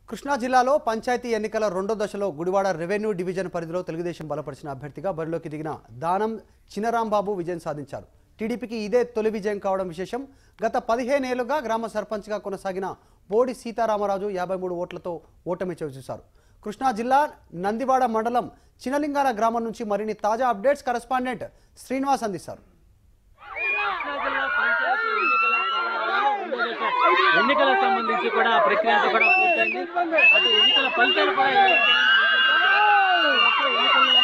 కృష్ణా జిల్లాలో పంచాయతీ ఎన్నికల రెండో దశలో గుడివాడ రెవెన్యూ డివిజన్ పరిధిలో తెలుగుదేశం బలపరిచిన అభ్యర్థిగా బరిలోకి దిగిన దానం చినరాంబాబు విజయం సాధించారు టీడీపీకి ఇదే తొలి విజయం కావడం విశేషం గత పదిహేనేళ్లుగా గ్రామ సర్పంచ్గా కొనసాగిన బోడి సీతారామరాజు యాభై మూడు ఓట్లతో ఓటమి చవిచూశారు కృష్ణా జిల్లా నందివాడ మండలం చినలింగాల గ్రామం నుంచి మరిన్ని తాజా అప్డేట్స్ కరెస్పాండెంట్ శ్రీనివాస్ అందిస్తారు కృష్ణా జిల్లా పంచాయతీ ఎన్నికల కాలంలో రెండో దశ ఎన్నికలకు సంబంధించి కూడా ఆ ప్రక్రియ అంతా కూడా పూర్తయింది అటు ఎన్నికల ఫలితాలు కూడా అప్పుడు ఎన్నికల్లో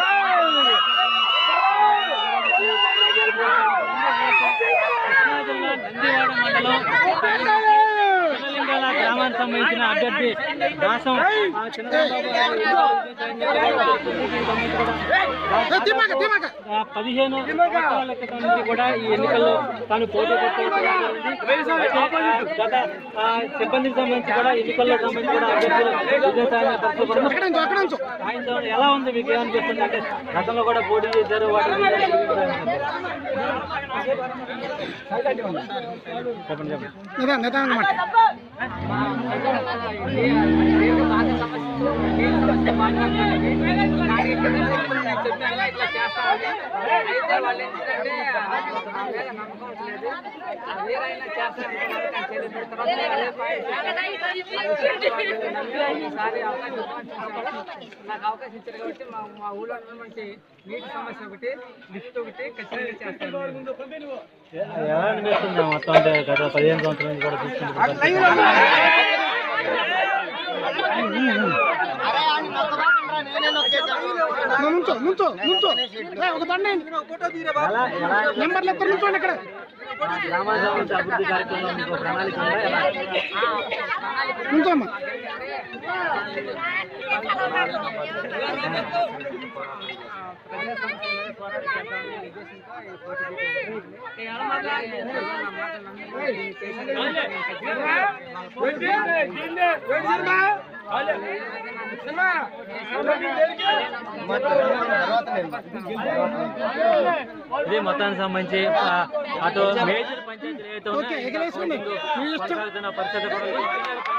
కృష్ణా జిల్లా నందివాడ మండలం చిన్నలింగాల గ్రామానికి సంబంధించిన అభ్యర్థి దాసం ఆ చంద్రబాబు ఆ పదిహేను సంవత్సరాల క్రితం నుంచి కూడా ఈ ఎన్నికల్లో తాను పోటీ పడుతూ గత ఆ, సిబ్బందికి సంబంధించి కూడా ఎన్నికల్లో సంబంధించి కూడా అభ్యర్థులు విజయసాయి పరచబడుతున్నారు. సాయంత్రం ఎలా ఉంది మీకు ఏమనిపిస్తుంది అంటే గతంలో కూడా పోటీ చేశారు వాటి మీద చెప్పండి చెప్పండి నాకు అవకాశం ఇచ్చారు కాబట్టి మా మా ఊళ్ళో ఉన్నటువంటి నీటి సమస్య ఒకటి లిఫ్ట్ ఒకటి ఖచ్చితంగా చేస్తాను ఎలా అనిపిస్తుంది మొత్తం అంటే గత పదిహేను సంవత్సరాల నుంచి కూడా చూసుకుంటున్నారు నుంచో నుంచో నుంచో ఏ, ఒక దండ ఎలా ఎలా నెంబర్లు ఎత్తరు నుంచోండి ఇక్కడ గ్రామాల సంబంధించి అభివృద్ధి కార్యక్రమంలో మీకు ప్రణాళిక ఉందా ఎలా నుంచోమ్మా ప్రజా సమస్యల పోరాటం చేద్దామనే ఉద్దేశంతో ఈ పోటీ పెట్టాను. నా మాటలన్నీ చేసి ఇది మొత్తానికి సంబంధించి ఆ, అటు మేజర్ పంచాయతీలు ఏవైతే ఓకే, ఎగరేసుకోండి. మీ ఇష్టం. కొనసాగుతున్న పరిస్థితి కూడా ఉంది.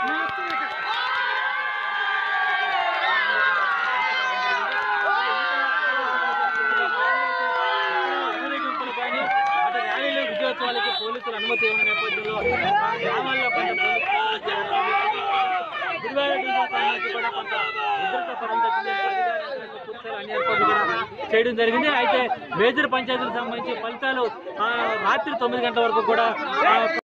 ఊరేగింపులు కానీ అటు ర్యాలీలు విజయోత్సవాలకి పోలీసులు అనుమతి ఇవ్వని నేపథ్యంలో ఆ గ్రామాల్లో కొంత గురువార డివిజన్ సంబంధించి కూడా కొంత భద్రతా పరంగా పూర్తిస్థాయిలో అన్ని ఏర్పాట్లు కూడా చేయడం జరిగింది అయితే మేజర్ పంచాయతీలకు సంబంధించి ఫలితాలు ఆ, రాత్రి తొమ్మిది గంటల వరకు కూడా ఆ,